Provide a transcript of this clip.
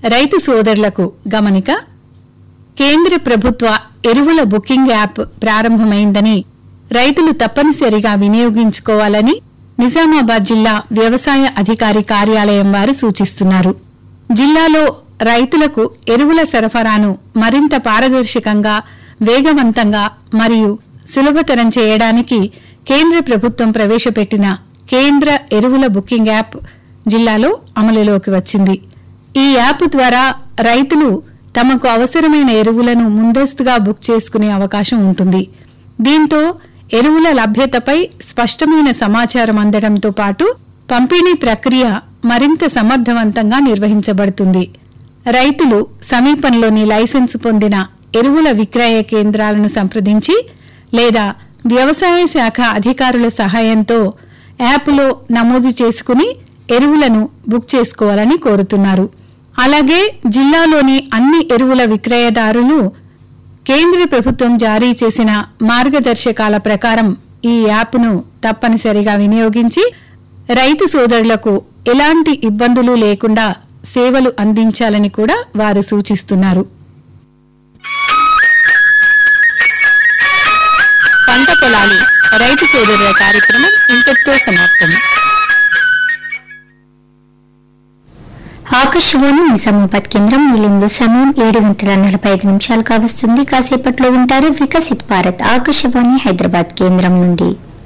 రైతు సోదరులకు గమనిక కేంద్ర ప్రభుత్వ ఎరువుల బుకింగ్ యాప్ ప్రారంభమైందని రైతులు తప్పనిసరిగా వినియోగించుకోవాలని నిజామాబాద్ జిల్లా వ్యవసాయ అధికారి కార్యాలయం వారు సూచిస్తున్నారు జిల్లాలో రైతులకు ఎరువుల సరఫరాను మరింత పారదర్శకంగా వేగవంతంగా మరియు సులభతరం చేయడానికి కేంద్ర ప్రభుత్వం ప్రవేశపెట్టిన కేంద్ర ఎరువుల బుకింగ్ యాప్ జిల్లాలో అమలులోకి వచ్చింది ఈ యాప్ ద్వారా రైతులు తమకు అవసరమైన ఎరువులను ముందస్తుగా బుక్ చేసుకునే అవకాశం ఉంటుంది దీంతో ఎరువుల లభ్యతపై స్పష్టమైన సమాచారం అందడంతో పాటు పంపిణీ ప్రక్రియ మరింత సమర్థవంతంగా నిర్వహించబడుతుంది రైతులు సమీపంలోని లైసెన్సు పొందిన ఎరువుల విక్రయ కేంద్రాలను సంప్రదించి లేదా వ్యవసాయ శాఖ అధికారుల సహాయంతో యాప్లో నమోదు చేసుకుని ఎరువులను బుక్ చేసుకోవాలని కోరుతున్నారు అలాగే జిల్లాలోని అన్ని ఎరువుల విక్రయదారులు కేంద్ర ప్రభుత్వం జారీ చేసిన మార్గదర్శకాల ప్రకారం ఈ యాప్ను తప్పనిసరిగా వినియోగించి రైతు సోదరులకు ఎలాంటి ఇబ్బందులు లేకుండా సేవలు అందించాలని కూడా వారు సూచిస్తున్నారు పంట పొలాలు రైతు సోదరుల కార్యక్రమం ఇంతటితో సమాప్తం ఆకాశవాణి నిజామాబాద్ కేంద్రం నిలయంలో సమయం ఏడు గంటల నలభై ఐదు నిమిషాలు కావస్తుంది కాసేపట్లో ఉంటారు వికసిత్ భారత్ ఆకాశవాణి హైదరాబాద్ కేంద్రం నుండి